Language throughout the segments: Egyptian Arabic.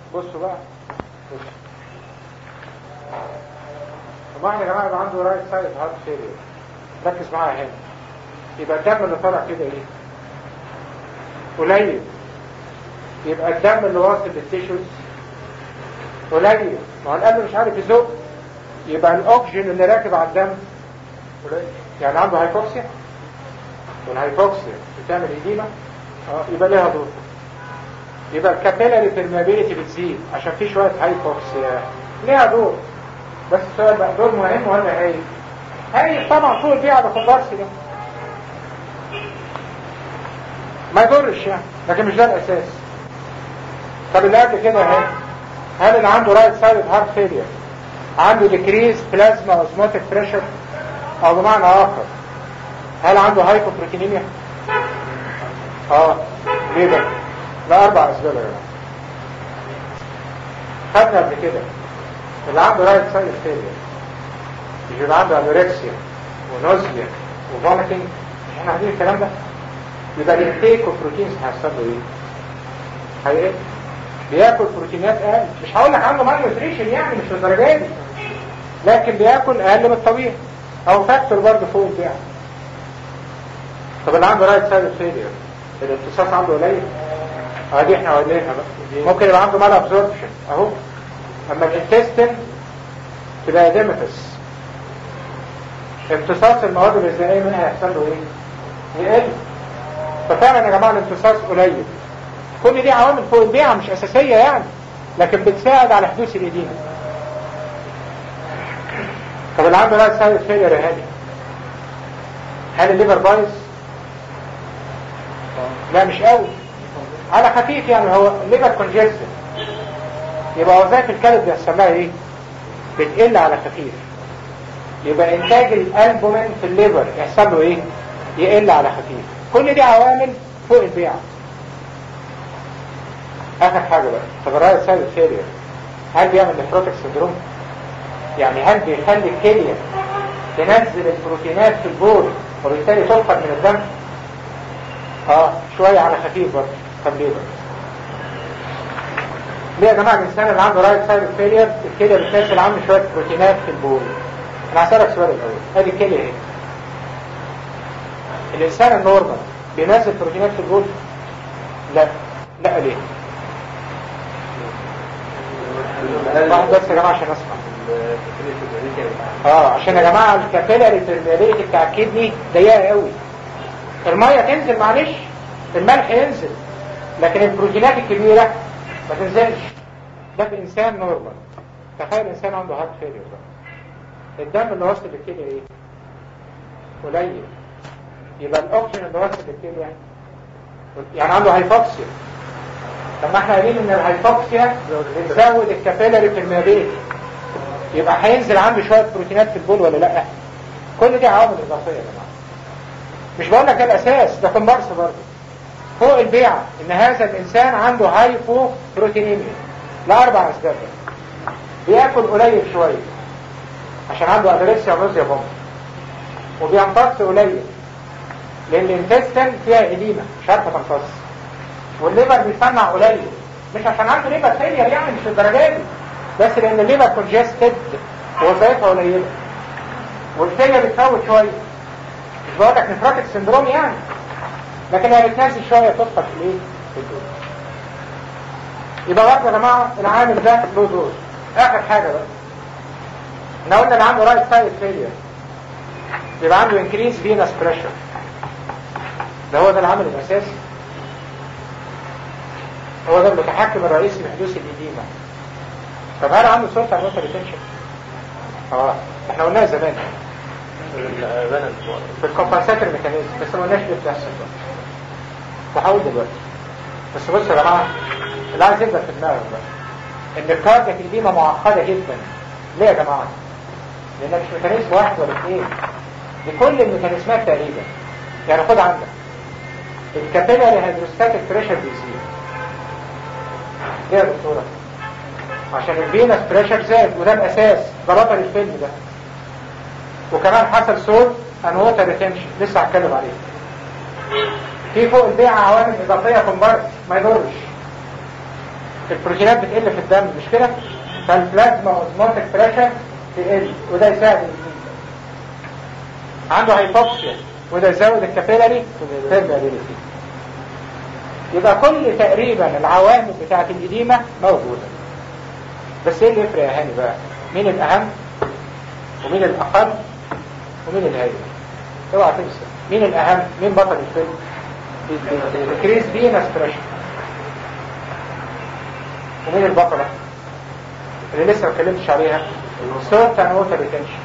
بصوا بقى بصوا طب احنا يا جماعه يبقى عنده رايت سايد هارت فيلير ركز معايا هنا يبقى الدم اللي طالع كده ايه قليل يبقى الدم اللي واصل للتيشوز قليل ما هو القلب مش عارف يزق يبقى الاكسجين اللي راكب على الدم قليل يعني عنده هايبوكسيا والهايبوكسيا بتعمل ايديما اه يبقى ليها دور يبقى الكابيلاري بيرميابيليتي بتزيد عشان في شويه هايبوكسيا ليها دور بس السؤال بقى دور مهم ولا هاي هاي طبعا فوق البيع ده كومبارسي ده ما يضرش يعني لكن مش ده الاساس طب اللي قبل كده اهي هل اللي عنده رايت سايد هارت فيلير عنده ديكريز بلازما اوزموتيك بريشر او بمعنى اخر هل عنده هايبوبروتينيميا اه ليه ده لا اربع اسباب يا جماعه خدنا قبل كده اللي عنده رايت سايد فيلير يبقى عنده انوركسيا ونوزيا وفوميتنج مش احنا عارفين الكلام ده يبقى الانتيك وبروتينز هيحصل له ايه؟ هي بياكل بروتينات اقل مش هقول لك عنده مال نيوتريشن يعني مش للدرجه دي لكن بياكل اقل من الطبيعي او فاكتور برضه فوق البيع طب اللي عنده رايت سايد فيلير الامتصاص عنده قليل اه دي احنا قلناها بقى ممكن يبقى عنده مال ابزوربشن اهو اما الانتستين تبقى اديمتس امتصاص المواد الغذائيه منها يحصل له ايه؟ يقل ففعلا يا جماعه الامتصاص قليل كل دي عوامل فوق البيعة مش اساسية يعني لكن بتساعد على حدوث الإديمة طب اللي عنده رايت سايد فيلير يا هادي هل الليفر بايظ؟ لا مش قوي على خفيف يعني هو الليفر كونجستد يبقى وظائف الكبد بيحصل لها ايه؟ بتقل على خفيف يبقى انتاج الالبومين في الليفر يحصل له ايه؟ يقل على خفيف كل دي عوامل فوق البيعة اخر حاجة بقى طب الرايت سايد فيلير هل بيعمل نفروتك سندروم يعني هل بيخلي الكلية تنزل البروتينات في البول وبالتالي تفقد من الدم اه شوية على خفيف برضه طب ليه بقى ليه يا جماعة الانسان اللي عنده رايت سايد فيلير الكلية بتنزل عنه شوية بروتينات في البول انا هسألك سؤال الاول ادي الكلية ايه الانسان النورمال بينزل بروتينات في البول لا لا ليه واحد بس يا جماعة عشان اسمع اه عشان يا جماعة الكابيلاري بيرميابيليتي بتاع الكدني ضيقة قوي المية تنزل معلش الملح ينزل لكن البروتينات الكبيرة ما تنزلش ده في انسان نورمال تخيل انسان عنده هارت فيلير بقى الدم اللي واصل للكلى ايه قليل يبقى الاكسجين اللي واصل للكلى يعني يعني عنده هايبوكسيا طب ما احنا قايلين ان الهايبوكسيا بتزود الكابيلاري بيرميابيليتي يبقى هينزل عنده شويه بروتينات في البول ولا لا كل دي عوامل اضافيه يا جماعه مش بقول لك ده الاساس ده كومبارس برضه فوق البيعه ان هذا الانسان عنده هايبو بروتينيميا لاربع اسباب بياكل قليل شويه عشان عنده ادريسيا ونوزيا بوم وبيمتص قليل لان الانتستين فيها اديمه مش عارفه تمتص والليفر بيصنع قليل مش عشان عنده ليفر فيلير يعني مش الدرجه دي بس لان الليفر كونجستد ووظائفها قليله والكليه بتفوت شويه مش بقول لك نفراتك سندروم يعني لكن هي بتنزل شويه تفقد في الايه؟ في الدور يبقى برضه يا جماعه العامل ده له دور اخر حاجه بقى احنا قلنا اللي عنده رايت سايد فيلير يبقى عنده انكريز فينس بريشر ده هو ده العامل الاساسي هو ده المتحكم الرئيسي في حدوث الإديمة طب هل عنده سلطة على الوتر ريتنشن؟ اه احنا قلناها زمان في الكومبنساتر ميكانيزم بس ما قلناش ليه بتحصل بقى وهقول دلوقتي بس بص يا جماعة اللي عايز يبدأ في دماغك بقى ان الكاردياك إديمة معقدة جدا ليه يا جماعة؟ لان مش ميكانيزم واحد ولا اثنين دي كل الميكانيزمات تقريبا يعني خد عندك الكابيلاري هيدروستاتيك بريشر بيزيد ليه يا دكتورة عشان الفينس بريشر زاد وده الاساس ده بطل الفيلم ده وكمان حصل صوت ان ووتر ريتنشن لسه هتكلم عليه في فوق البيعة عوامل اضافية كومبارس ما يضرش البروتينات بتقل في الدم مش كده فالبلازما اوزموتيك بريشر تقل وده يساعد الانيميا عنده هايبوكسيا وده يزود الكابيلاري بيرميابيليتي يبقى كل تقريبا العوامل بتاعه الإديمة موجودة بس ايه اللي يفرق يا هاني بقى مين الأهم ومين الأقل ومين الهايل اوعى تنسى مين الأهم مين بطل الفيلم كريس فينس بريشر ومين البطلة اللي لسه ما اتكلمتش عليها سورت اند ووتر ريتنشن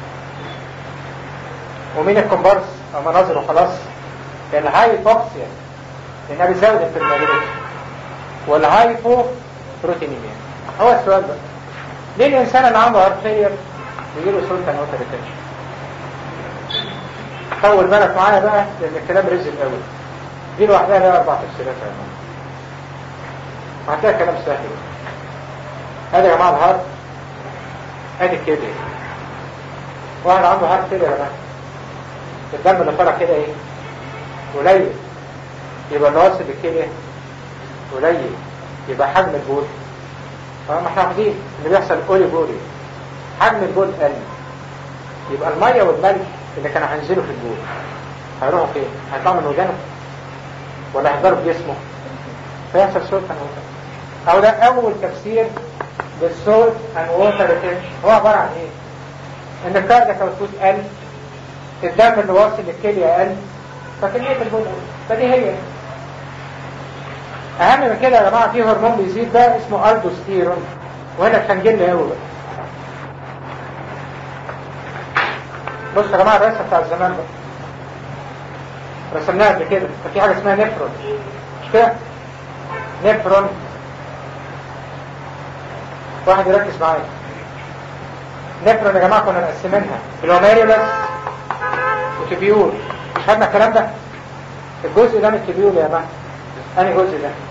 ومين الكومبارس او مناظر وخلاص الهايبوكسيا لانها بتزود الفيرماليتي والهايبو بروتينيميا هو السؤال بقى ليه الانسان اللي عنده هارت فيلير بيجي له سورت اند ووتر ريتنشن طول بالك معايا بقى لان الكلام رزق قوي دي لوحدها لها اربع تفسيرات يا جماعه وهتلاقي كلام سهل هذا يا جماعه الهارت ادي كده واحد عنده هارت فيلير يا جماعه الدم اللي طالع كده ايه قليل يبقى اللي واصل للكلى قليل يبقى حجم البول فما احنا واخدين اللي بيحصل اولي بولي حجم البول قل يبقى الميه والملح اللي كانوا هينزلوا في البول هيروحوا فين؟ هيطلعوا من ودانه ولا هيفضلوا في جسمه فيحصل سولت اند ووتر او ده اول تفسير للسولت اند ووتر ريتنشن هو عباره عن ايه؟ ان الكاردياك اوتبوت قل الدم اللي واصل للكلية قل فكمية البول قل فدي هي اهم من كده يا جماعه في هرمون بيزيد ده اسمه الدوستيرون وهنا الخنجل قوي بقى بص يا جماعه الرسمه بتاع زمان بقى رسمناها قبل كده كان في حاجه اسمها نفرون مش كده نفرون واحد يركز معايا نفرون يا جماعه كنا مقسمينها الوميريولس وتبيول مش خدنا الكلام ده الجزء ده من التبيول يا جماعه انهي جزء ده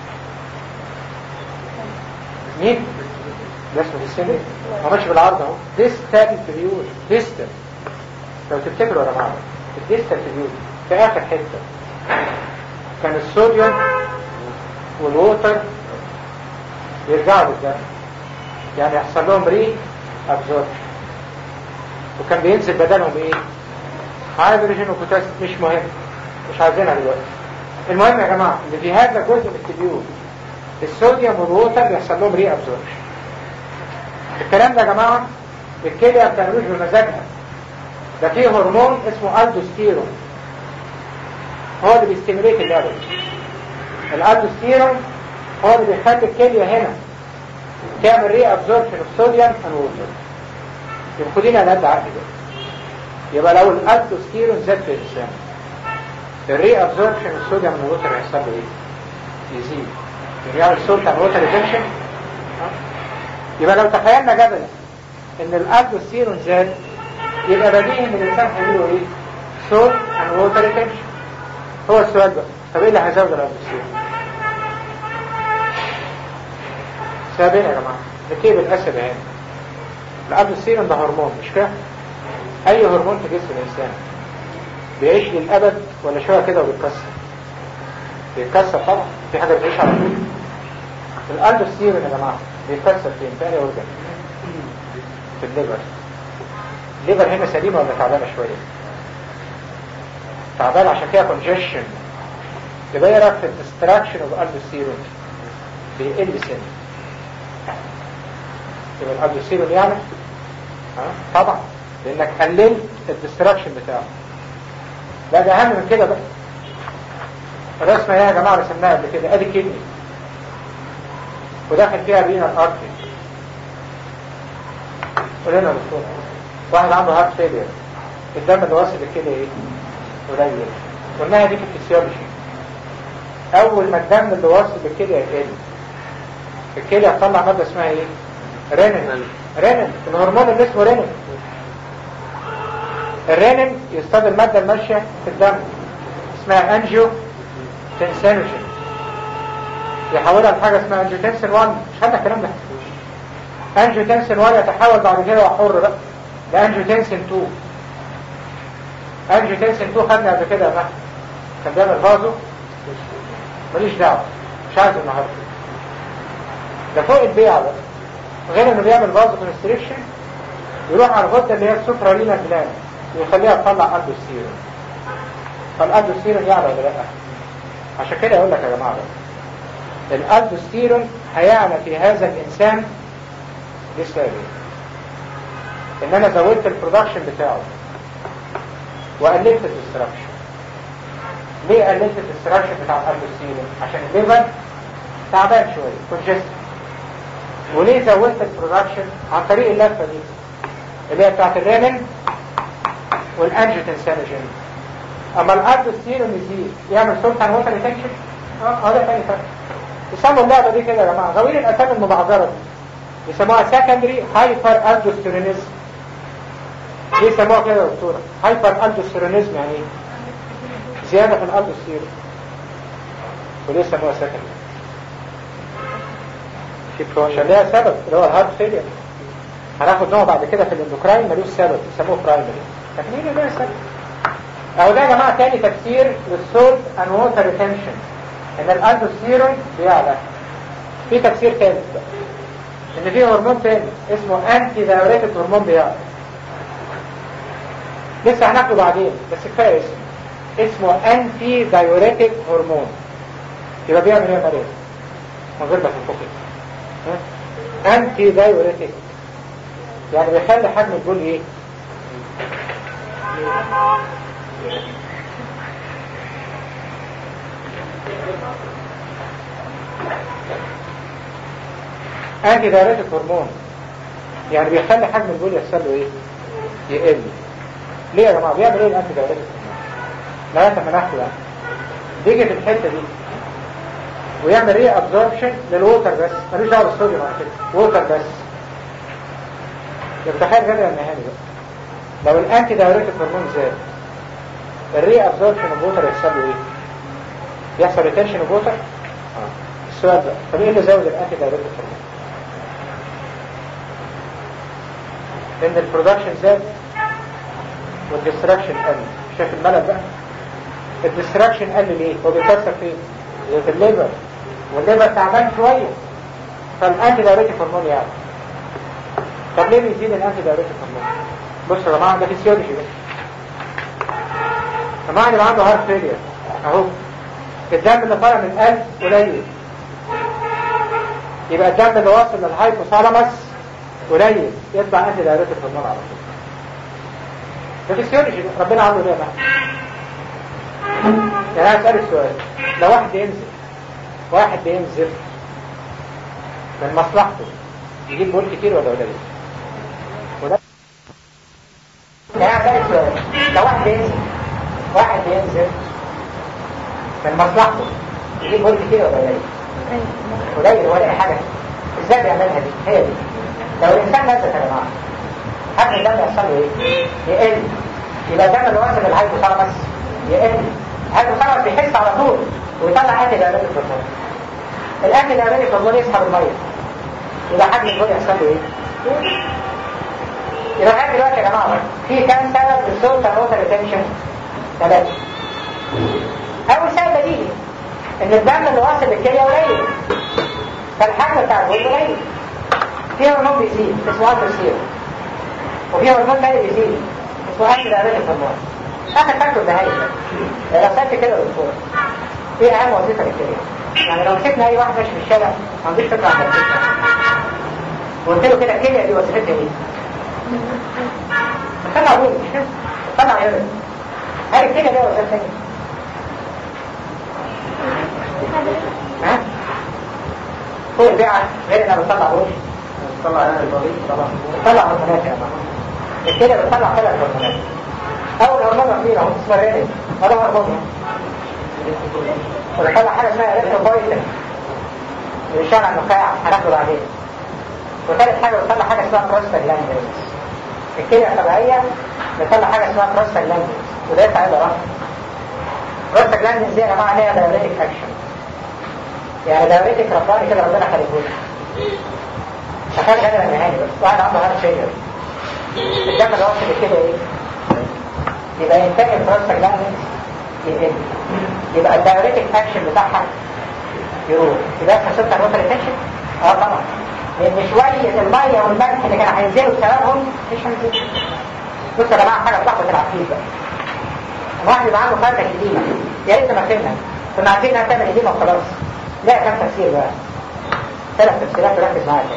مين ده اسمه السن ما ماشي بالعرض اهو ديستال تبيول ديستال لو تفتكروا يا جماعه الديستال تبيول في اخر حته كان الصوديوم والووتر يرجعوا للدم يعني يحصل لهم ري ابزوربشن وكان بينزل بدنهم ايه هيدروجين وبوتاسيوم مش مهم مش عايزينها دلوقتي المهم يا جماعه ان في هذا جزء من التبيول الصوديوم والووتر بيحصل لهم ري ابزوربشن الكلام ده يا جماعه الكليه ما بتعملوش بمزاجها ده فيه هرمون اسمه الدوستيرون هو اللي بيستمريت اللعبه الالدوستيرون هو اللي بيخلي الكليه هنا تعمل ري ابزوربشن اوف صوديوم اند ووتر يبقى خدينا على قد عقل ده يبقى لو الالدوستيرون زاد في الانسان الري ابزوربشن الصوديوم من الوتر هيحصل له ايه؟ يزيد يعني يعمل سولت عن ووتر ريتنشن يبقى لو تخيلنا جدلا ان الالدوستيرون زاد يبقى بديهي ان الانسان هيعمله ايه؟ سولت عن ووتر ريتنشن هو السؤال بقى طب ايه اللي هيزود الالدوستيرون؟ سابين يا جماعه نكتب الاسد اهي الالدوستيرون ده هرمون مش كده؟ اي هرمون في جسم الانسان بيعيش للابد ولا شويه كده وبيتكسر بيتكسر طبعا في حاجه بتعيش على طول الالدوستيرون يا جماعه بيتكسر فين في اي اورجان في الليفر الليفر هنا سليمه ولا تعبانه شويه تعبانه عشان فيها كونجيشن يبقى ايه رايك في الديستراكشن اوف الالدوستيرون بيقل سن يبقى الالدوستيرون يعني ها طبعا لانك قللت الديستراكشن بتاعه لا ده اهم من كده بقى الرسمه ايه يا جماعه رسمناها قبل كده ادي كدني وداخل فيها رينا الارتري قول لنا يا دكتور واحد عنده هارت فيلير الدم اللي واصل لكده ايه قليل قلناها دي في الفسيولوجي اول ما الدم اللي واصل لكده يقل الكلى هتطلع ماده اسمها ايه رينين رينين الهرمون اللي اسمه رينين الرينين يصطاد المادة الماشية في الدم اسمها انجيو تنسينوجين يحولها لحاجة اسمها انجيو تنسين 1 مش خدنا الكلام ده انجيو تنسين 1 يتحول بعد كده وحر بقى لانجيو تنسين 2 انجيو تنسين 2 خدنا قبل كده يا محمد كان بيعمل فازو ماليش دعوة مش عايز النهارده ده فوق البيع بقى غير انه بيعمل فازو كونستريكشن يروح على الغده اللي هي السوبرا رينا جلاند ويخليها تطلع الدوستيرون فالالدوستيرون يعلى ولا لا عشان كده اقول لك يا جماعه بقى الالدوستيرون هيعلى في هذا الانسان لسبب ان انا زودت البرودكشن بتاعه وقللت الاستراكشن ليه قللت الاستراكشن بتاع الالدوستيرون عشان الليفر تعبان شويه كونجست وليه زودت البرودكشن عن طريق اللفه دي اللي هي بتاعت الرينين والانجيوتنسينوجين اما الالدوستيرون يزيد يعمل سلطان ووتر ريتنشن اه ده تاني فرق يسموا اللعبه دي كده يا جماعه غاويين الاسامي المبعضره دي يسموها سكندري هايبر الدوستيرونيزم ليه يسموها كده يا دكتوره هايبر الدوستيرونيزم يعني ايه زياده في الالدوستيرون وليه يسموها سكندري عشان ليها سبب اللي هو الهارت فيلير هناخد نوع بعد كده في الاندوكراين ملوش سبب يسموه برايمري لكن ايه اللي سبب اهو ده يا جماعه تاني تفسير للسولت ان ووتر ريتنشن ان الالدوستيرون بيعلى في تفسير ثالث بقى ان في هرمون تاني اسمه انتي دايوريتك هرمون بيعلى لسه هناخده بعدين بس كفايه اسمه اسمه انتي دايوريتك هرمون يبقى بيعمل ايه يا مريم من غير ما تنفخي انتي دايوريتك يعني بيخلي حجم البول ايه انتي دايوريتك هرمون يعني بيخلي حجم البول يحصل له ايه يقل ليه يا جماعه بيعمل ايه الانتي دايوريتك لغايه ما ناخده يعني بيجي في الحته دي ويعمل ايه ابزوربشن للووتر بس ملوش دعوه بالصوديوم على كده ووتر بس يبقى تخيل غير النهائي بقى لو الانتي دايوريتك هرمون زاد الري ابزوربشن اوف ووتر يحصل له ايه؟ يحصل ريتنشن اوف ووتر؟ اه السؤال ده طب ايه اللي زود الانتي دايوريتك هرمون؟ ان البرودكشن زاد والديستراكشن قل شايف الملل بقى؟ الديستراكشن قل ليه؟ هو بيكسر فين؟ في الليبر والليبر تعبان شويه فالانتي دايوريتك هرمون يعني طب ليه بيزيد الانتي دايوريتك هرمون بصوا يا جماعه ده فيسيولوجي بس يا جماعه اللي عنده هارت فيلير اهو الدم اللي طالع من القلب قليل يبقى الدم اللي واصل للهايبوثالاموس قليل يطلع انتي دايوريتك هرمون على طول ده فيسيولوجي ربنا عامله ليه بقى يعني انا اسالك سؤال لو واحد ينزل واحد بينزل من مصلحته يجيب بول كتير ولا قليل ولا يعني اسالك سؤال لو واحد بينزل واحد بينزل من مصلحته يجيب بول كتير ولا قليل قليل ولا اي حاجه ازاي بيعملها دي هي دي لو الانسان نزل يا جماعه حجم الدم يحصل له ايه؟ يقل يبقى الدم اللي واصل للهايبوثالاموس يقل الهايبوثالاموس بيحس على طول ويطلع انتي دايوريتك هرمون الانتي دايوريتك هرمون يسحب الميه يبقى حجم البول يحصل له ايه؟ يبقى لغايه دلوقتي يا جماعه في كام سبب للصوت ووتر ريتنشن؟ ثلاثه اول سبب بديهي ان الدم اللي واصل للكليه قليل فالحجم بتاع البول قليل في هرمون بيزيد اسمه الترسير وفي هرمون تاني بيزيد اسمه انتي دايوريتك هرمون اخر فاكتور ده هاي لو سألت كده يا دكتور ايه اهم وظيفه للكليه يعني لو مسكنا اي واحد ماشي في الشارع ما عندوش فكره عن الكليه وقلت له كده الكليه دي وظيفتها ايه؟ طلع بول مش كده؟ طلع يورين هل الكليه دي وظيفتها ايه؟ ها؟ فوق البيعة غير انها بتطلع بول بتطلع انا البغيض طبعا بتطلع هرمونات يا جماعه الكليه بتطلع ثلاث هرمونات اول هرمون فينا هو اسمه الرينين هذا هرمون ودخلنا حاجه اسمها ريتروبويتين بيشتغل على النخاع هناخده بعدين وثالث حاجه بيطلع حاجه اسمها بروستاجلاندينز الكليه الطبيعيه بيطلع حاجه اسمها بروستاجلاندينز وده يطلع ايه ده بروستاجلاندينز دي يا جماعه ليها دايوريتك اكشن يعني دايوريتك رباني كده ربنا خليهولي تخيل كده النهائي بس واحد عنده هارت فيلير الدم اللي واصل كده ايه يبقى انتاج البروستاجلاندينز يقل يبقى الدايوريتك اكشن بتاعها يروح يبقى اسمها سلطه الوتر ريتنشن اه طبعا لان شويه الميه والملح اللي كانوا هينزلوا بسببهم مش هينزلوا بص يا جماعه حاجه صعبه العقيد بقى واحد يبقى عنده فرده قديمه يا ريت ما فهمنا كنا عارفين انها تعمل قديمه وخلاص لا كم تفسير بقى ثلاث تفسيرات ركز معايا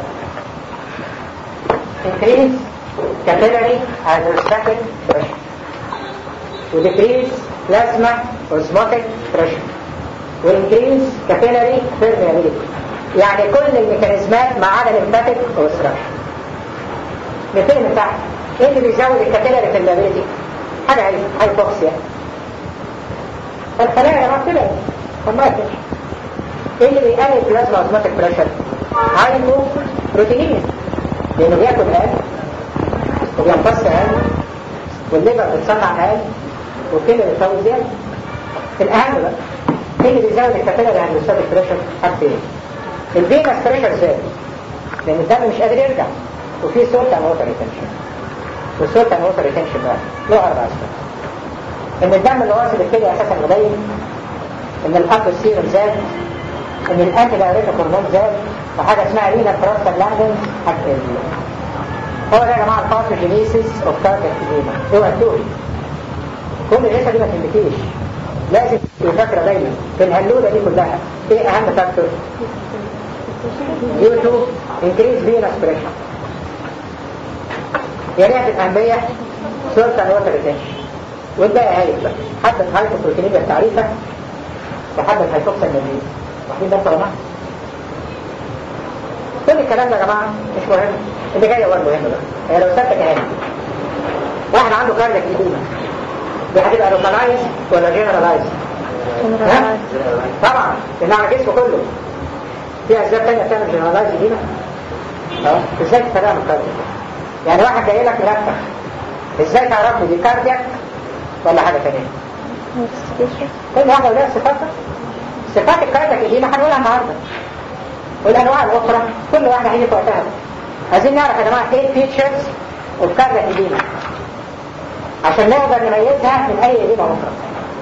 increase capillary hydrostatic pressure ودecrease plasma osmotic pressure وincrease capillary permeability يعني كل الميكانيزمات ما عدا الليمفاتيك اوبستراكشن نبتدي من تحت ايه اللي بيزود الكابيلاري permeability حاجه هاي هايبوكسيا الخلايا يا جماعه كده طب ايه اللي بيقلل البلازما اوزماتيك بريشر هايبو بروتينين لانه بياكل اقل وبيمتص اقل والليفر بتصنع اقل وكده بيساوي زياده الاهم بقى ايه اللي بيزود الكابيلاري هايدروستاتيك بريشر حاجتين الفينس بريشر زاد لان الدم مش قادر يرجع وفي سولت اند ووتر ريتنشن والسولت اند ووتر ريتنشن بقى له اربع اسباب ان الدم اللي واصل الكلى اساسا قليل ان الاب السيرم زاد ان الانتي دايريتك هرمون زاد وحاجه اسمها رينا بروستاجلاندين هتقل هو ده يا جماعه الباثوجينيسيس اوف كاردياك ايديما اوعى تقولي كل الحته دي ما تهمكيش لازم تبقى فاكره دايما في الهلوله دي كلها ايه اهم فاكتور؟ due to increase venous pressure يا ريت الأهمية سولت and water retention والباقي هايف بقى حبة هايبوبروتينية التعريفة وحبة هايبوكسا النبيل واخدين بالكم يا جماعة؟ كل الكلام ده يا جماعة مش مهم اللي جاي هو المهم بقى هي لو سبتك اهي واحد عنده كاردياك ايديما دي هتبقى لوكالايز ولا جنرالايز؟ طبعا لان على جسمه كله في اسباب تانية بتعمل جنرالايز ايديما اه ازاي تفرقها من الكاردياك يعني واحد جاي لك مرتب ازاي تعرف دي كاردياك ولا حاجه ثانيه كل واحده ولها صفاتها صفات الكاردياك دي ما هنقولها النهارده والانواع الاخرى كل واحده هيجي في وقتها عايزين نعرف يا جماعه ايه الفيتشرز اوف كاردياك ايديما عشان نقدر نميزها من اي ايديما اخرى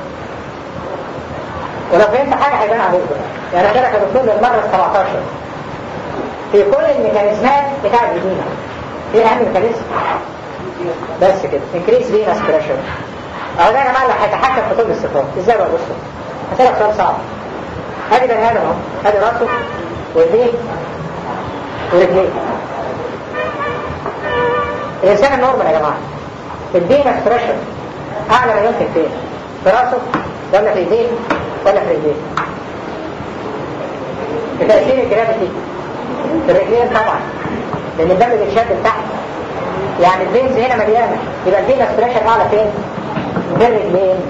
ولو فهمت حاجه هيبان عليك بقى يعني كده كدكتور للمره ال 17 في كل الميكانيزمات بتاع الايديما ايه اهم ميكانيزم بس كده increase venous pressure اهو ده يا جماعه اللي هيتحكم في كل الصفات ازاي بقى بصوا هسألك سؤال صعب ادي بني ادم اهو ادي راسه وايديه ورجليه الانسان النورمال يا جماعه الفينس بريشر اعلى ما يمكن فين في راسه ولا في ايديه ولا في رجليه بتأثير الجرافيتي في الرجلين طبعا لان الدم بيتشد لتحت يعني الفينز هنا مليانه يبقى الفينس بريشر اعلى فين؟ من الرجلين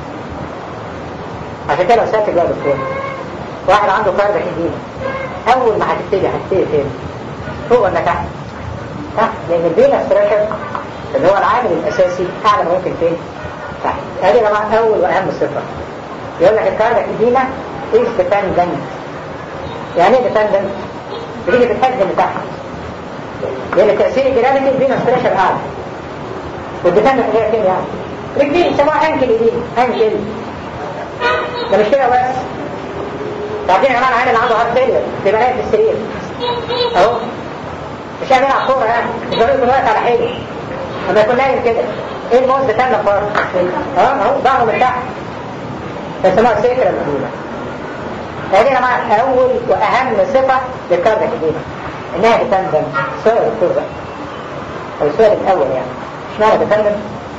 عشان كده سالت بقى دكتور واحد عنده كاردياك ايديما اول ما هتبتدي هتبتدي فين؟ فوق ولا تحت؟ تحت لان الفينس بريشر اللي هو العامل الاساسي اعلى ما ممكن فين؟ تحت ادي يا جماعه اول واهم صفه يقول لك الكاردياك ايديما از ديبندنت يعني ايه ديبندنت؟ بتيجي بتحجم لتحت لان تأثير الجرافيتي الفينس بريشر اعلى والديبندنت هي فين يعني؟ رجلين يسموها انكل ايدين انكل ده مش كده بس تعرفين يا جماعه العيال اللي عنده هارت فيلير بيبقى نايم في السرير اهو مش قاعد يلعب كوره يعني مش ضروري دلوقتي على حيله لما يكون نايم كده ايه الموز بتاعنا بره اه اهو ظهره من تحت بيسموها سيكرا الاولى هذه يا جماعه اول واهم صفه للكاردياك ايديما انها بتندم سؤال الدكتور بقى او السؤال الاول يعني اشمعنى بتندم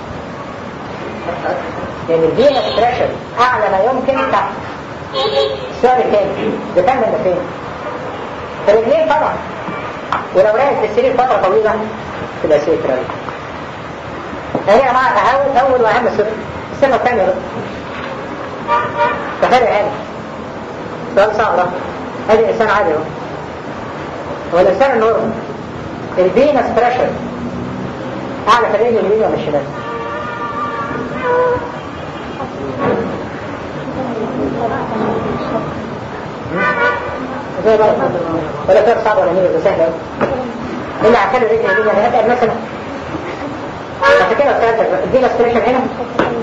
لان الفينس بريشر اعلى ما يمكن تحت السؤال الثاني بتندم فين في الرجلين طبعا ولو راقد في السرير فتره طويله تبقى سيكرال هي يا جماعه اول اول واهم صفه الصفه الثانيه بقى تخيل يعني سؤال صعب ده هذا انسان عادي اهو هو الانسان النورمال الفينس بريشر اعلى في الرجل اليمين ولا الشمال زي بقى ولا فرق صعب ولا مين سهل قوي اللي عشان الرجل اليمين يعني هتقل مثلا عشان كده الثالثة الفينس بريشر هنا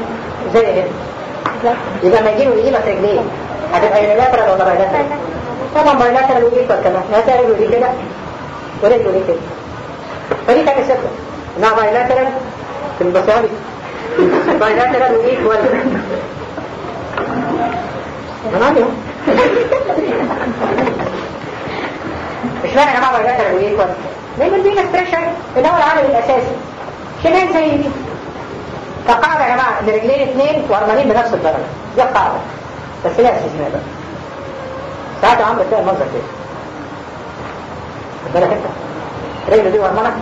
زي هنا يبقى لما يجيله يجيله في رجليه هتبقى يونيلاترال ولا بايلاترال طبعا بايلاترال وايكوال كمان هتلاقي رجله دي كده ورجله دي كده فدي كانت ستة انها بايلاترال في البصاري بايلاترال وايكوال منادي مش معنى يا جماعه بايلاترال وايكوال لان البين بريشر اللي هو العامل الاساسي شمال زي دي فقاعدة يا جماعة ان رجلين اثنين وارمانين بنفس الدرجة دي قاعدة بس ليها استثناء بقى ساعات يا عم بتلاقي المنظر كده خد بالك انت رجل دي ورمانة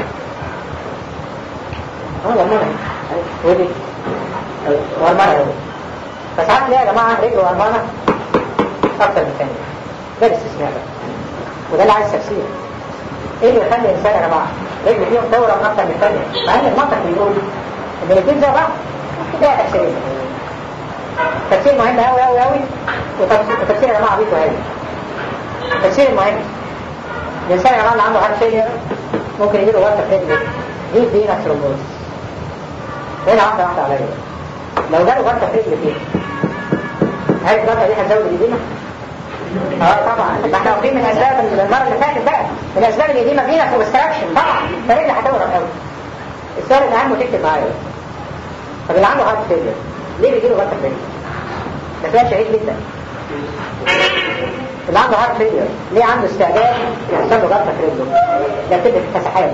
اه ورمانة ودي ورمانة ودي فساعات تلاقي يا جماعة رجل ورمانة اكتر من ثانية ده الاستثناء بقى وده اللي عايز تفسير ايه اللي يخلي الانسان يا جماعة رجل فيهم تورم اكتر من ثانية مع ان المنطق بيقول ان الاثنين زي بعض ده تفسير تفسير مهم قوي قوي قوي وتفسير يا جماعه عبيط وهادي التفسير المهم الانسان يا جماعه اللي عنده هارت فيلير ممكن يجيله ورطه في رجله دي دي ثرومبوز هنا واحده واحده عليا لو جاله ورطه في رجله فيه هل الورطه دي هتزود الإديمة؟ اه طبعا ما احنا واخدين من اسباب المره اللي فاتت بقى من اسباب الإديمة فينا اوبستراكشن طبعا فرجله هتورم قوي السؤال الأهم تكتب معايا طب اللي عنده هارت فيلير ليه بيجيله ورطه في رجله؟ ده سؤال شهير جدا اللي عنده هارت فيلير ليه عنده استعداد يحصل له جلطه في رجله ده بتبقى في الفسحات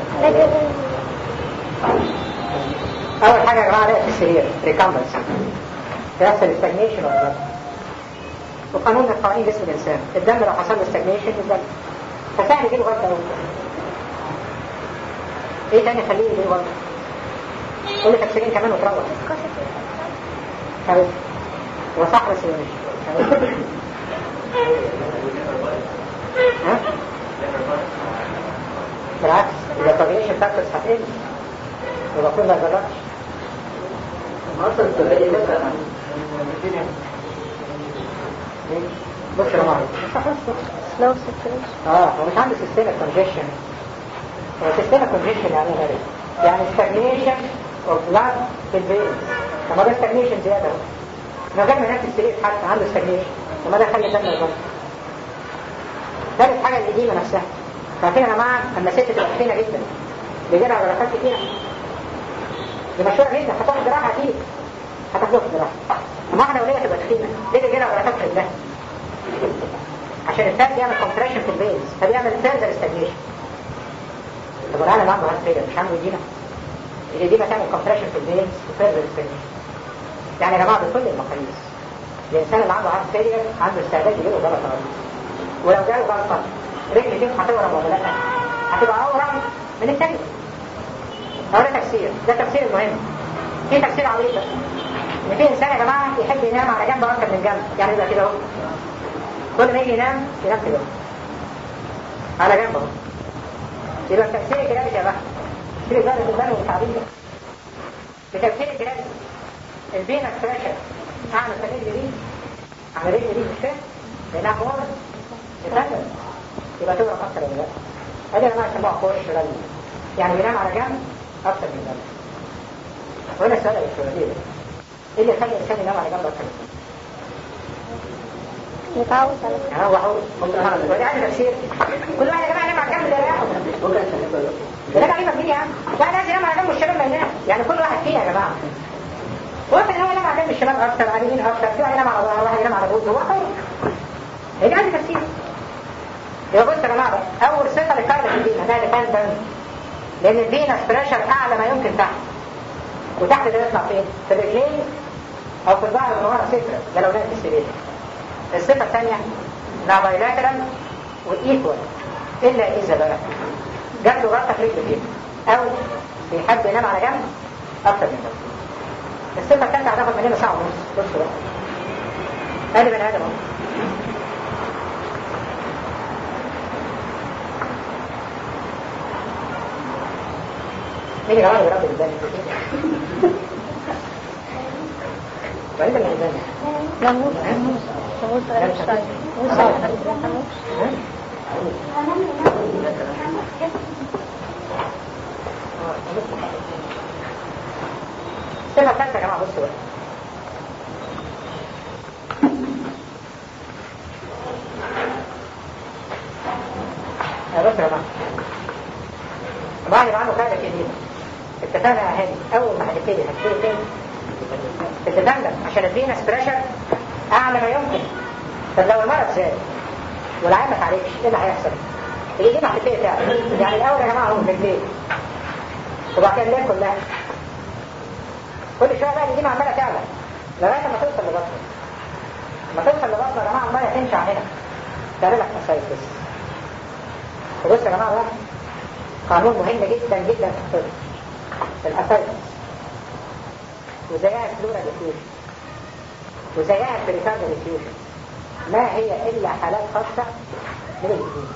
اول حاجه يا جماعه ده في السرير ريكامبنس يحصل استجنيشن ولا لا وقانون من قوانين جسم الانسان الدم لو حصل له استجنيشن الدم فسهل يجيله جلطه قوي ايه تاني يخليه يجيله جلطه قول لي تفسيرين كمان وتروح طيب هو صح بس مش ها؟ بالعكس إذا الطبيعيش بتاعتك هتقل يبقى كل ما جربتش اصلا الطبيعي مثلا بص يا جماعه slow circulation اه هو مش عنده سيستمك كونجيشن هو سيستمك كونجيشن يعني ايه غريب يعني ستاجنيشن اوف بلاد في البيت طب ما ده ستاجنيشن زياده اهو ما جاب هناك السرير حتى عنده ستاجنيشن طب ما ده خلي الدم يضغط ثالث حاجه الإديمة نفسها فاكرين يا جماعه اما ست تبقى تخينه جدا بيجي لها جراحات كتير دي مشهوره جدا هتاخد جراحه اكيد هتاخد جراحه اما واحده وليه تبقى تخينه ليه بيجي لها جراحات في رجلها عشان الثالث يعمل كومبريشن في البيز فبيعمل فيرذر ستاجنيشن طب العالم عنده هارت فيلر مش عنده إديمة الإديمة تعمل كومبريشن في البيز وفيرذر ستاجنيشن يعني يا جماعه بكل المقاييس الانسان اللي عنده هارت فيلر عنده استعداد يجيله غلط ولو جاله غلطه رجل فيه هتورم ولا لا هتبقى اورم من الثانيه هو ده تفسير ده التفسير المهم في تفسير عبيط بقى ان في انسان يا جماعه يحب ينام على جنب اكتر من جنب يعني يبقى كده اهو كل ما يجي ينام ينام كده على جنب اهو يبقى التفسير الجرافي يا بقى تفسير الجرافي بالبال والتعبير ده بتفسير الجرافي البينك بريشر اعمل رجل دي اعمل رجل دي مش فاهم لانها فورس يتنزل يبقى تضرب اكتر من ده هذه يا جماعه يسموها فورس رجل يعني بينام على جنب اكتر من ده وهنا السؤال السؤالي ده ايه اللي يخلي الانسان ينام على جنب اكتر من ده متعود على يعني هو هو ودي عايز تفسير كل واحد يا جماعه ينام على جنب ده ياخد ممكن تحب ده عليه مبني يا عم واحد عايز ينام على جنب الشمال ما ينام يعني كل واحد فينا يا جماعه واحد ان هو ينام على جنب الشمال اكتر على اليمين اكتر في واحد ينام على ظهر واحد ينام على جوز هو حر هي عايز تفسير يبقى بص يا جماعه بقى اول صفه للكارد في الدين ده ديبندنت لان الفينس بريشر اعلى ما يمكن تحت وتحت ده يطلع فين؟ في الرجلين او في الظهر من ورا سترة ده لو نام في السرير الصفة الثانية لا بايلاترال وايكوال الا اذا بقى جات له غلطة في رجله كده او بيحب ينام على جنب اكتر من ده الصفة الثالثة هتاخد مننا ساعة ونص بصوا بقى ادي بني ادم اهو مين يا جماعة اللي بيربي البني وين اللي البني ناموس ناموس ناموس غير شوية ناموس السنة الثالثة يا جماعة بصوا بقى وبعد ما عنده فعلة جديدة اتفقنا يا هاني اول ما هتبتدي هتبتدي تاني تتدمر عشان الفينس بريشر اعلى ما يمكن طب لو المرض زاد والعين ما تعالجش ايه اللي هيحصل؟ الإديمة هتبتدي تعمل يعني الأول يا جماعة هم في البيت وبعد كده الليل كلها كل شوية بقى الإديمة عمالة تعلى لغاية ما توصل لبطنه لما توصل لبطنه يا جماعة عمالة تنشع هنا تعمل لك مسايتس وبص يا جماعة بقى قانون مهم جدا جدا في الطب الأسايتس وزيها الفلورا ديفيوجن وزيها البريكارد ديفيوجن ما هي إلا حالات خاصة من الإديمة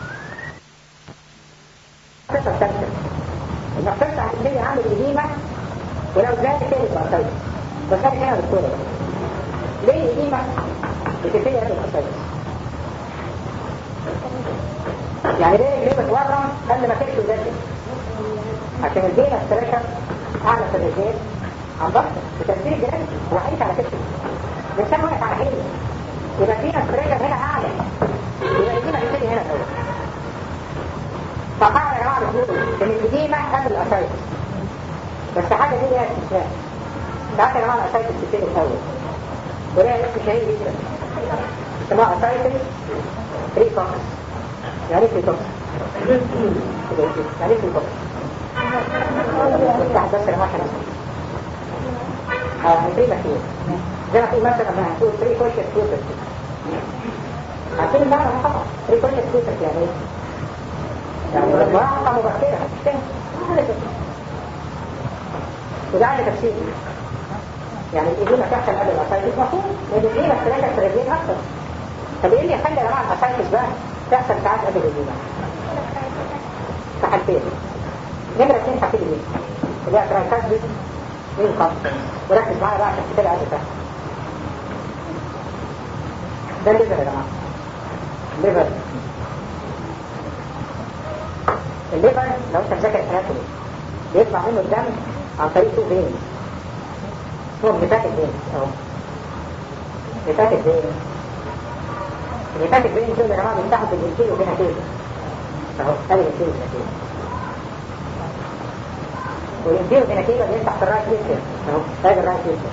قصة ثالثة المقصد هتبتدي عامل إديمة ولو زاد تاني بقى بس أنا كده دكتورة ليه الإديمة بتبتدي هذه القصة يعني ليه ليه بتورم قبل ما تمشي وزاد عشان الفينا ستريشر أعلى في الرجال عن ضغط وتأثير الجنان هو عايش على كتفه الإنسان واقف على حيله يبقى الفينا ستريشر هنا أعلى يبقى الإديمة بتبتدي هنا الأول فقال يا جماعة بتقولوا ان الإديمة قبل الأسايتس بس حاجة دي ليها استثناء ساعات يا جماعة الأسايتس بتبتدي الأول وليها اسم شهير جدا اسمها أسايتس فري فوكس يعني ايه فري فوكس؟ يعني ايه فري فوكس؟ وافتح بس يا جماعة عشان اه فري مكين زي ما تقول مثلا لما هتقول فري كوشن فيوتر عارفين المعنى طبعا فري كوشن فيوتر يعني ايه؟ يعني مراهقة مبكرة مش كده وده عندي تفسير يعني الإديمة تحصل قبل الأسايتس مفهوم لأن الإديمة تلاقي في الرجلين أكتر طب إيه اللي يخلي يا جماعة الأسايتس بقى تحصل ساعات قبل الإديمة؟ في حالتين نمرة اثنين حالتين دي اللي هي ترانكاس دي مين خط وركز معايا بقى عشان كده قاعد تحت ده الليفر يا جماعة الليفر الليفر لو انت مذاكر اناتومي بيطلع منه الدم عن طريق تو فين هو هيباتيك فين اهو هيباتيك فين الهيباتيك فين دول يا جماعه بيفتحوا في الانتيريو فيناتيز اهو ادي الانتيريو فيناتيز والانتيريو فيناتيز بيفتح في الرايت ليتر اهو ادي الرايت ليتر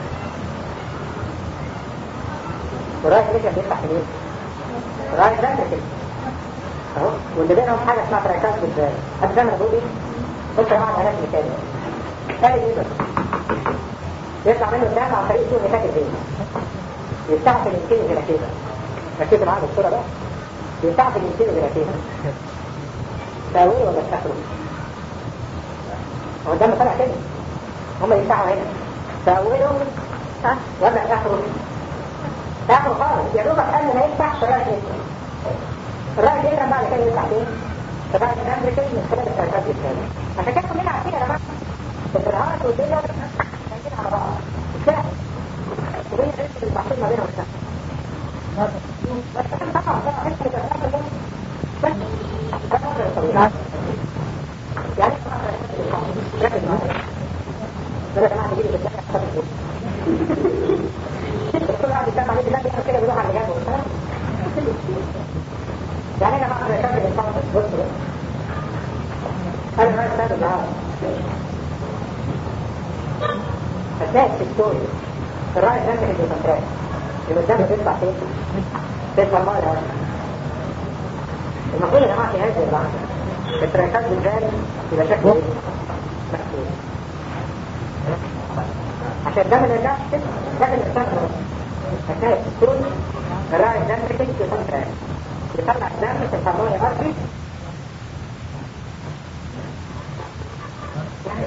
والرايت ليتر بيفتح في مين؟ الرايت ليتر اهو واللي بينهم حاجة اسمها تراكات بالذات حد فاهم انا بقول ايه؟ بص يا جماعة الانات اللي كانت ثاني ايه بس يطلع منه الدم عن طريق سوء نتاج الدين يفتح في الانتين جلاكيبا ركزوا معايا بالصورة بقى يفتح في الانتين جلاكيبا تاويه ولا تاكله؟ هو الدم طلع كده هم يفتحوا هنا تاويه ولا يخرج يخرج خالص يا دوبك قبل ما يفتح شرايح يفتح الرأي يقرأ بعد كده يطلع فين؟ فبعد كده نعمل كده من خلال الثلاثات الثانية عشان كده كلنا عارفين يا جماعة الرهانة والدنيا ماشيين على بعض السهل وبين الرزق المحصول ما بينهم السهل بس احنا طبعا بقى حس الرهانة ده بس ده مصر الطبيعي يعني ركز معايا ده يا جماعة تجيلي بالله خطر فوق الدكتور قاعد يسمع عليه بالله بيعمل كده بيروح على اللي جنبه يعني انا بعد شاب الانسان بص بص انا ما استاذ العالم هتلاقي السيستول الراي نفسك الديكونتراكت اللي قدامه بيطلع فين؟ بيطلع الماء الهواء المفروض يا جماعه في هذه اللحظه التراكات بالذات يبقى شكله ايه؟ مقفول عشان الدم ما يرجعش كده لازم يستخدم هتلاقي السيستول الراي نفسك الديكونتراكت يطلع الدم في الهرمون الارضي يعني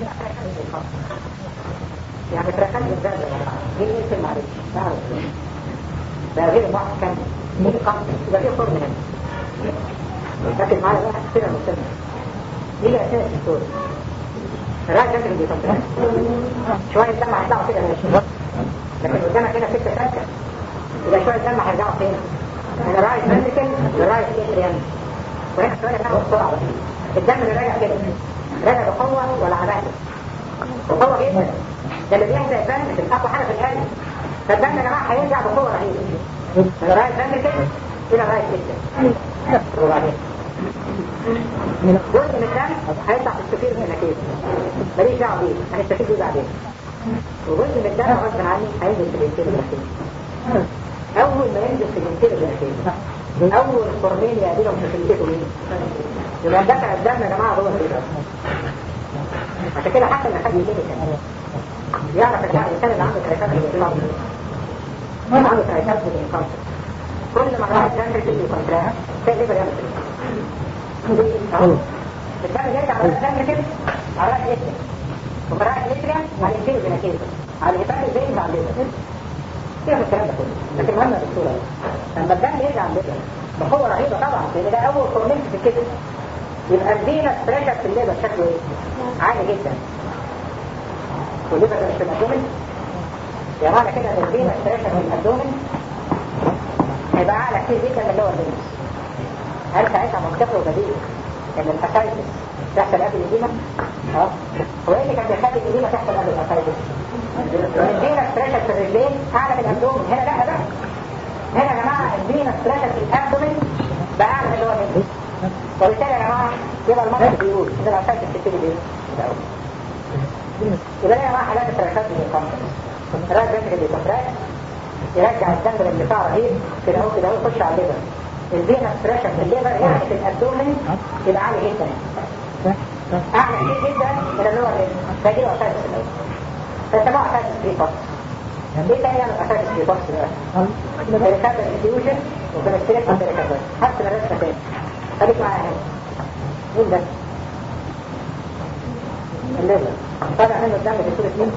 يعني تركز بالذات يا جماعه دي يمكن معلش تعرف ده غير محكم ملقى يبقى فيه فرن هنا ركز معايا بقى كده مسلم دي الاساس الصوت الراجل ده اللي بيطلع شويه دم هيطلعوا كده ماشي لكن قدامك هنا سكه سكه يبقى شويه دم هيرجعوا فين؟ من الرايت فنتكل للرايت اتريم وهنا السؤال بناخد بسرعه بس الدم اللي راجع كده راجع بقوه ولا عباده؟ بقوه جدا ده اللي بيحدث الفنتكل اقوى حاجه في القلب فالدم يا جماعه هيرجع بقوه رهيبه من الرايت فنتكل الى الرايت اتريم وبعدين جزء من الدم هيطلع في السفير من النكير ماليش دعوه بيه هنستفيد بيه بعدين وجزء من الدم غصب عني هينزل في الانتير الأخير أول ما ينزل في الانتير الأخير أول قرنين يقابلهم في خليته مين؟ يبقى دفع الدم يا جماعة هو كده عشان كده حتى اللي خد يجيب يعرف ان الانسان اللي عنده تريكات بالانقاذ ما عنده تريكات بالانقاذ كل ما راح الدم في الكونتراكت تلاقي ليفر يعمل كده الدم يرجع على الدم كده على راس الاتريا وراس الاتريا على الانتيرو فيناكيزا على الهيبات الزين على الليفر كده الكلام ده كله لكن مهم بالصوره لما الدم يرجع على الليفر بقوه رهيبه طبعا لان ده اول كورنيك في الكتف يبقى الفينس بريشر في الليفر شكله ايه؟ عالي جدا والليفر ده مش في الابدومن يا معنى كده ان الفينس بريشر في الابدومن هيبقى اعلى كتير جدا من اللي هو الفينس هل ساعتها منطقي وبديهي ان الاسايتس تحصل قبل الإديمة؟ اه هو ايه اللي كان بيخلي الإديمة تحصل قبل الاسايتس؟ الفينس بريشر في الرجلين اعلى من الابدومن هنا لا بقى هنا يا جماعه الفينس بريشر في الابدومن بقى اعلى من اللي هو الفينس وبالتالي يا جماعه يبقى المنطق بيقول ان الاسايتس بتبتدي بايه؟ يبقى يا جماعه حالات التراكات بالكمبرس الراس بيمسك الكمبرس يرجع الدم للدفاع رهيب كده اهو كده اهو يخش على الليفر الفينس بريشر في الليفر يعني في الابدومن يبقى عالي جدا اعلى كتير جدا من اللي هو فدي اسايتس الاول فسموها اسايتس فري بوكس ايه تاني يعني اسايتس فري بوكس بقى؟ بريكاردال انفيوجن وكونستريكت بريكاردال هات الرسمه تاني خليك معايا هنا مين ده؟ الليفر طالع منه الدم في صورة مين؟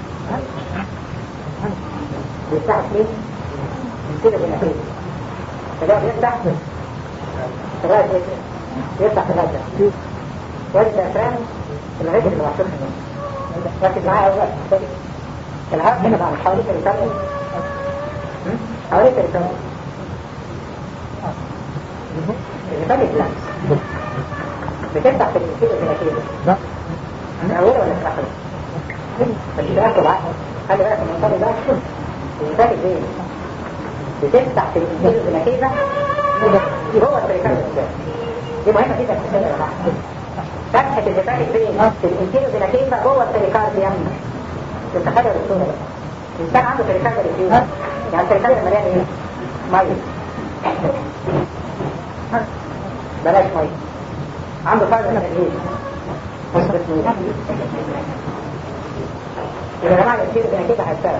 بيفتح مين؟ كده بنفيد فده بيفتح الراس يفتح في الراس وادي الديافرام الرجل اللي محطوط هنا ركز معايا اول بقى الهارت هنا بقى حوالي تريتاريال حوالي تريتاريال الريتاريال بلانس بتفتح في الانسيل الفيناكيل من أوله ولا في آخره؟ بس في آخره بقى خلي بالك من الانسان ده الانسان الزين بتفتح في الانسيل الفيناكيل دي هو التريكارد الانسان دي مهمة جدا في السنة يا جماعة فتحة الهبات الزين في الانسيل الفيناكيل هو التريكارد يمنى تتخيل الصورة بقى الإنسان عنده تريكارد الانسيل يعني التريكارد مليان ايه؟ مية بلاش مية عنده فرق من الهيل يبقى يا جماعة الكتير بنا كده هتفرس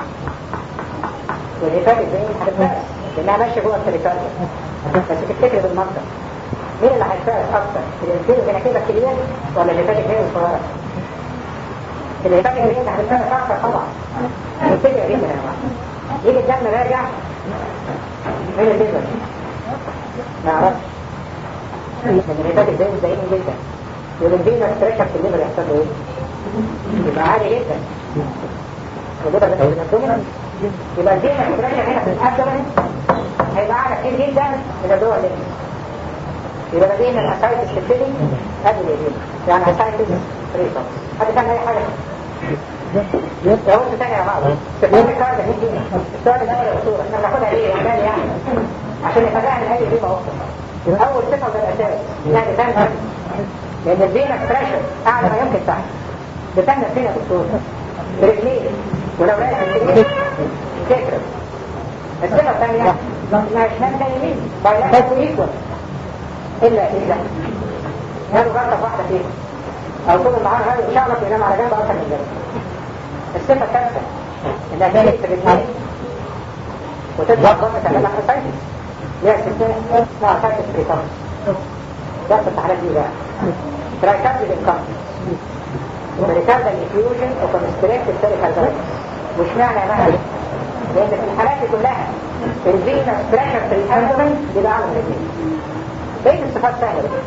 والهفاك ازاي هتفرس لانها ماشية جوه التريكارديا بس تفتكر بالمنطق مين اللي هيتفرس اكتر الانسيل بنا كده الكبير ولا الهفاك هي الصغيرة الهفاك هي اللي هتفرس اكتر طبعا تفتكر جدا يا جماعة يجي الدم راجع من الليفر ما اعرفش لان الهفاك ازاي مزايين جدا والبينا ستريشر في الليفر يحصل له ايه؟ يبقى عالي جدا الليفر ده في الابدومين يبقى البينا ستريشر هنا في الابدومين هيبقى اعلى كتير جدا من الدول الليفر يبقى بين الاسايتس في الفيلم قبل الهيم يعني اسايتس ريسون حد كان اي حاجه لو انت تاني يا بعض السؤال الكارد هيجي السؤال الاول يا دكتور احنا بناخدها ليه يعني يعني عشان يفرقها من اي هيمه اخرى اول صفه ده الاساس يعني ثاني لان الفينس بريشر اعلى ما يمكن تحت بتنى فين يا دكتور برجليه ولو رايح الرجلين تكرم الصفه الثانيه انها شمال زي يمين بايلاتس ايكوال الا الا قالوا غلطه واحده فيهم او طول النهار هذا شعرك ينام على جنب اكثر من جنب الصفه الثالثه انها كانت في الرجلين وتطلع ضغط تعمل لها سايتس ليها استثناء اسمها سايتس بريكارد ده في التحالات دي بقى ترايكارد الانكم ترايكارد الانفيوجن وكونستريكت التريكارد مش معنى معنى لان في الحالات دي كلها الفينس بريشر في الابدومن بيبقى اعلى من الاثنين بين الصفات سهله بقى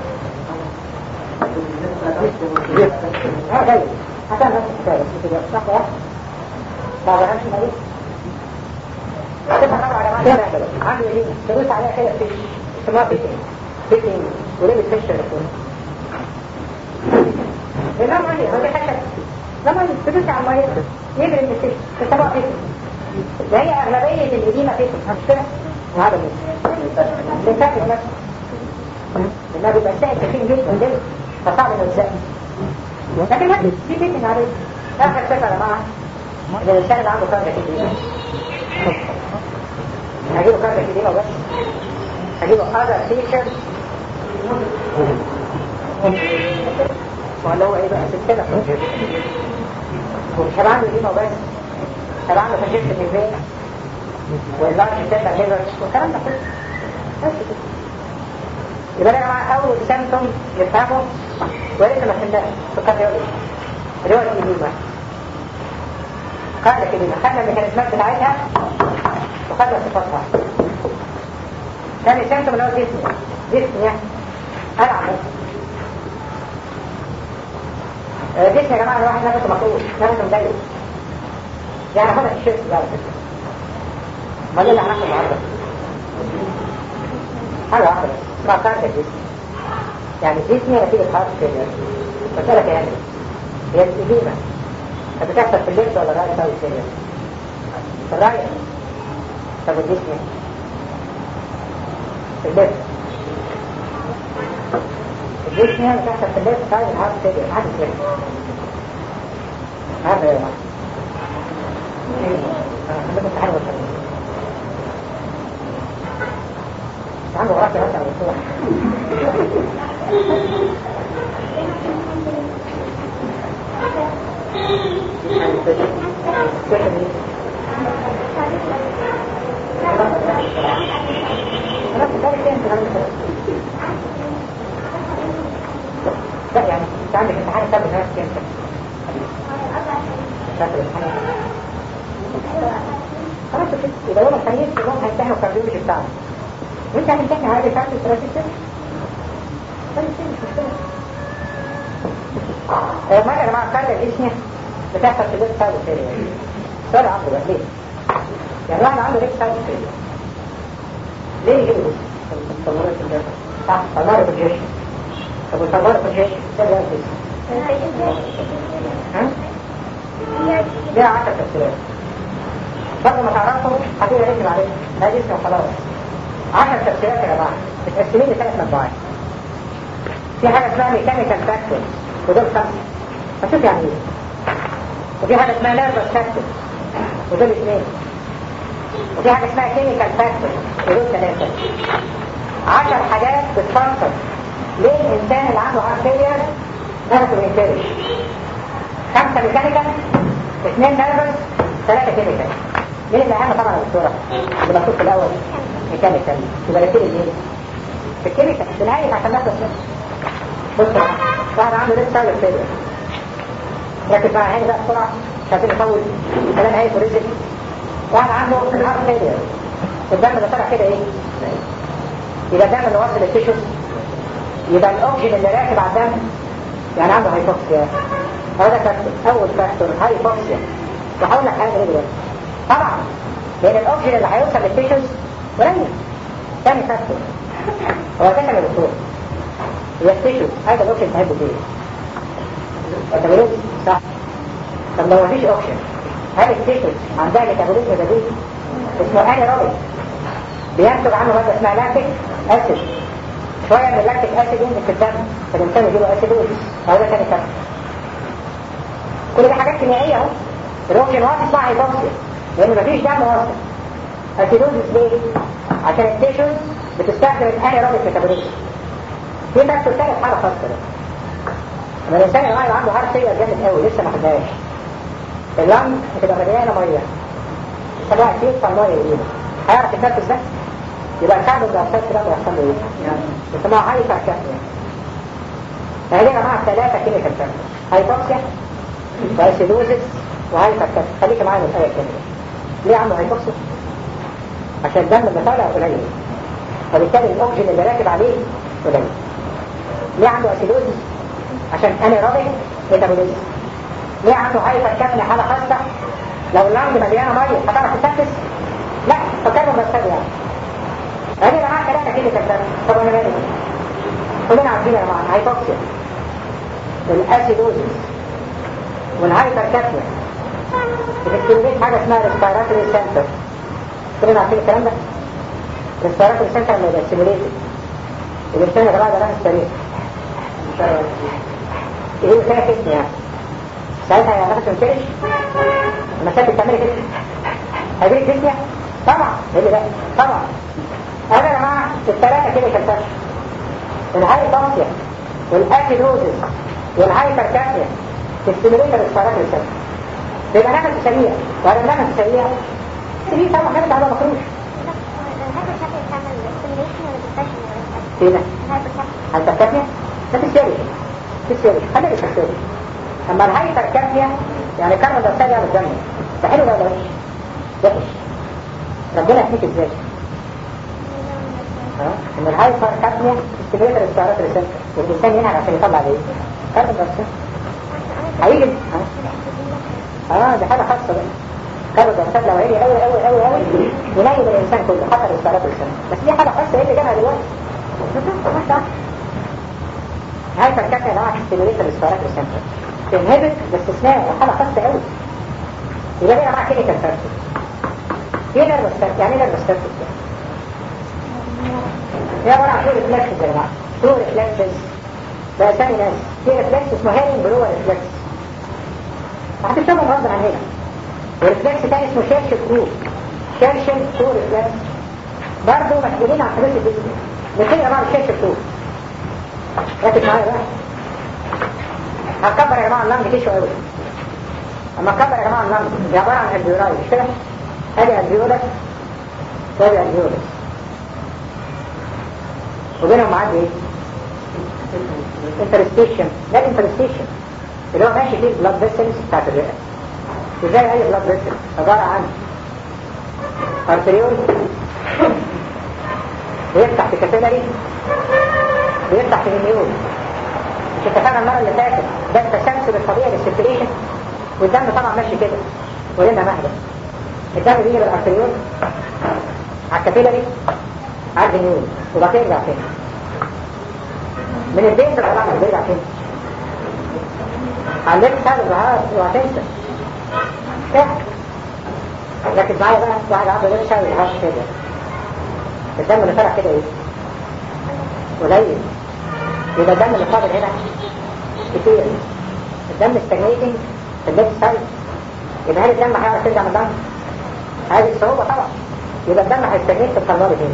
اه جاي عشان نفس الكتاب كده صح يا بعد همشي مريض صفه رابعه يا جماعه سهله بقى عنده يمين تدوس عليها كده في اسمها فيتنج فيتنج وليه بتفشل الكون لا مية هو دي حاجة لا مية تدوس على المية يجري من الفيتنج تتبع فيتنج ده هي أغلبية الإديمة فيتنج مش كده؟ وهذا مين؟ لساتك نفسه لانها بيبقى سائل كتير جدا جدا فصعب انه يتسائل لكن لا في تكنيك عليه اخر فكره يا جماعه ان الانسان اللي عنده كارده كتير هجيبه كارده كتير بس هجيبه other features ولا هو ايه بقى سلسله ومش هيبقى عنده ديما بس هيبقى عنده فشلت في البيت واللارج سيتا ليفر والكلام ده كله بس كده يبقى يا جماعه اول سيمتوم نفهمه ولسه ما فهمناش في الكارديولوجي اللي هو الإديمة قاعدة كلمة خدنا الميكانيزمات بتاعتها وخدنا صفاتها ثاني سيمتوم اللي هو ديسنيا ديسنيا ألعب ديسنيا يا جماعة الواحد نفسه مقروض نفسه مضايق يعني خدها الشيخ ده ما اللي هناخد النهارده حاجة واحدة بس ما كانت ديسنيا يعني ديسنيا نتيجة حرف كده مسألة كاملة هي الإديمة بتحصل في اللبس ولا رأي أو كده في الرأي طب الجسم في اللبس الجسم هي بتحصل في اللبس طيب العرض كده عادي كده هذا يا جماعة أنا حبيت التحرك والتحرك عنده غرافة مثلا بالصورة لا يعني انت عندك امتحان كتاب الناس كام فاكر الامتحان خلاص كده يبقى يوم الخميس كلهم هيمتحنوا الكارديولوجي بتاعهم وانت هتمتحن عادي بتاعت الثلاثة طيب مش مشكلة ما يا جماعة فرق الاسم بتحصل في الليفت سايد فيلير سؤال عنده بقى ليه؟ يعني واحد عنده ليفت سايد فيلير ليه يجيب الاسم؟ التمرين في الجسم صح تمرين في الجسم طب التمرين في الجسم ده بقى الاسم ها؟ ليه عشر تفسيرات بعد ما تعرفوا هتقول ركب عليه ده اسم وخلاص عشر تفسيرات يا جماعة متقسمين لثلاث مجموعات في حاجة اسمها ميكانيكال فاكتور ودول خمسة هشوف يعني ايه وفي حاجة اسمها نيرفس فاكتور ودول اثنين وفي حاجة اسمها كيميكال فاكتور ودول ثلاثة عشر حاجات بتفسر ليه الإنسان اللي عنده هارت فيلير نفسه بينترش خمسة ميكانيكال اثنين نيرفس ثلاثة كيميكال مين اللي أهم طبعا الدكتورة اللي مكتوب في الأول ميكانيكال يبقى ركيل الايه؟ في الكيميكال في الهاية عشان نفس بص واحد عنده لسه سايلر فيلير ركز بقى هاني بقى بسرعة مش عايزين نطول كلام هاي فريزك واحد عنده هارت فيلير الدم اللي طلع كده ايه؟ يبقى الدم اللي واصل للتيشوز يبقى الاوكسجين اللي راكب على الدم يعني عنده هايبوكسيا هذا فاكتور اول فاكتور هايبوكسيا وهقول لك حاجه دلوقتي طبعا لان الاوكسجين اللي هيوصل للتيشوز قليل ثاني فاكتور هو ده كان الدكتور هي التيشوز هذا الاوكسجين هيبقى فيه ميتابوليزم صح طب لو مفيش اوكسجين هل التيشوز عندها ميتابوليزم جديد اسمه انيروبيك بينتج عنه ماده اسمها لاكتيك اسيد شويه من اللاكتيك اسيد ينزل في الدم فالانسان يجيله اسيدوز او ده ثاني فاكتور كل دي حاجات كيميائيه اهو الاوكسجين واصل مع هيبوكسيا لان مفيش دم واصل اسيدوزس ليه؟ عشان التيشوز بتستخدم الانيروبيك ميتابوليزم في فاكتور ثالث حاجه خاصه ده لما الانسان يا جماعه عنده هارت سيئه جامد قوي لسه ما خدهاش اللنج بتبقى مليانه ميه يسموها اكيد فالميه يقولوا هيعرف يتنفس ده يبقى الكعب الدراسات كده بيحصل له ايه؟ يسموها هايبر كابنيا فهي يا جماعه ثلاثه كيميكال فاكتور هايبوكسيا واسيدوزس وهايبر كابنيا خليك معايا من الايه كده ليه عنده هايبوكسيا؟ عشان الدم اللي طالع قليل فبالتالي الاكسجين اللي راكب عليه قليل ليه عنده اسيدوزس عشان انيروبيك ميتابوليزم ليه عنده هايبر كابنيا حاله خاصه لو اللنج مليانه ميه هتعرف تتنفس لا فكروا بس يعني هذه يا جماعه ثلاثه كده كده طب انا مالي كلنا عارفين يا جماعه هايبوكسيا والاسيدوزس والهايبر كابنيا بتستخدم حاجه اسمها ريسبيراتوري سنتر كلنا عارفين الكلام ده ريسبيراتوري سنتر لما يبقى سيموليتد الانسان يا جماعه ده نفس سريع ايه فيها كتن يعني ساعتها يا نفس مشيش المسافه بتعملي كده هيجيلك كتن طبعا ايه اللي ده طبعا انا يا جماعه الثلاثه كده كالفشل الهاي بانسيا والاكيدوزس والهايبركابنيا تستمرين الاسفارات الرسالة يبقى نفس سريع وهذا نفس سريع دي طبعا حاجة على مخروش هنا هايبركابنيا ده في السيري في السيري خلي في السيري اما الهايبركابنيا يعني كاربون دايوكسيد يعمل الدم ده حلو ده ولا وحش؟ وحش ربنا يحميك ازاي؟ ها؟ ان الهايبركابنيا تستمرين الاسفارات الرسالة والإنسان ينهج عشان يطلع ايه؟ كاربون دايوكسيد هيجي اه دي حاجة خاصة بقى كاربون دايوكسيد لو عالي قوي قوي قوي قوي ينيم الإنسان كله حتى الاسفارات الرسالة بس دي حاجة خاصة ايه اللي جابها دلوقتي؟ هاي فركات يا جماعة ستيموليت الاسفارات الرسالة تنهبط باستثناء حاجة خاصة قوي يبقى دي يا جماعة كيميكال فاكتور ايه نيرفس فاكتور؟ يعني ايه نيرفس فاكتور؟ هي عبارة عن تو ريفلكسز يا جماعة تو ريفلكسز ده اسامي ناس في ريفلكس اسمه هيرين بلوور ريفلكس هتكتبهم غصب عن هنا وريفلكس تاني اسمه شيرشل كرو شيرشل كرو ريفلكس برضه مسؤولين عن حدوث الجسم الاثنين يا جماعه شيرشل كرو ركز معايا بقى هتكبر يا جماعه اللنج تيشو قوي اما تكبر يا جماعه اللنج دي عباره عن الفيولاي مش كده؟ ادي الفيولس وادي الفيولس وبينهم معاد ايه؟ انترستيشن ده الانترستيشن اللي هو ماشي فيه البلاد فيسلز بتاعت الرئه وزي اي بلاد فيسل عباره عن ارتريول بيفتح في كابيلاري بيفتح في النيول مش اتفقنا المره اللي فاتت ده التسلسل الطبيعي للسيركيليشن والدم طبعا ماشي كده ولنا مهله الدم بيجي بالارتريول على الكابيلاري على النيول وبعد كده يرجع تاني من البيت طبعا بيرجع تاني علمت هذا الظهار وهتنسى لكن معايا بقى واحد عنده ليه شاوي الهار كده الدم اللي طلع كده ايه قليل يبقى الدم اللي فاضل هنا كتير الدم استجنيتنج في الليفت سايد يبقى هل الدم هيعرف يرجع من الدم هذه الصعوبة طبعا يبقى الدم هيستجنيت في القنوات تاني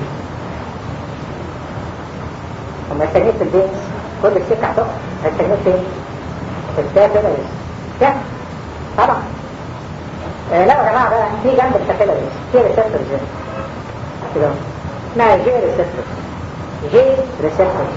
لما يستجنيت في البيت كل السكة هتقع هيستجنيت فين؟ في الكابيلاريز ده طبعا آه لا يا جماعة بقى في جنب الكابيلاريز في ريسبتورز هنا كده اسمها جي ريسبتورز جي ريسبتورز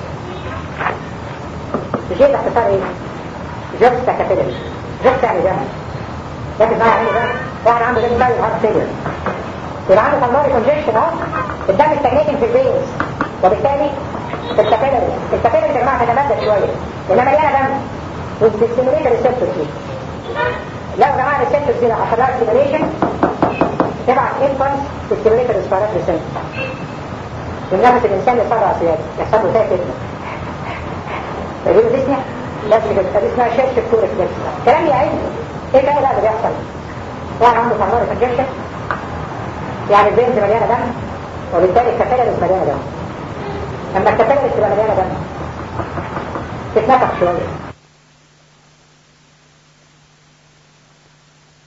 جي ده اختصار ايه؟ جوبستا كابيلاريز جوبستا يعني جنب لكن معايا عندي بقى واحد عنده جنب بقى هارت فيلير يبقى عنده بالماري كونجكشن اهو الدم استجنيتنج في الفينز وبالتالي في الكابيلاريز الكابيلاريز يا جماعة تتمدد شوية لانها مليانة دم والستيموليت الريسبتورز دي لو يا جماعه الريسبتورز دي لو حصل لها ستيموليشن تبعت امبلس تستيموليت الريسبيرات ريسبتور ونفس الانسان يسرع سيادة يحصل له تاكل تجيبه تسمع بس كده دي اسمها شيرش كتور ريفلكس كلام يعيد ايه تاني بقى اللي بيحصل واحد عنده فالماري كونجكشن يعني البنز مليانه دم وبالتالي الكابيلاريز مليانه دم لما الكابيلاريز تبقى مليانه دم تتنفخ شويه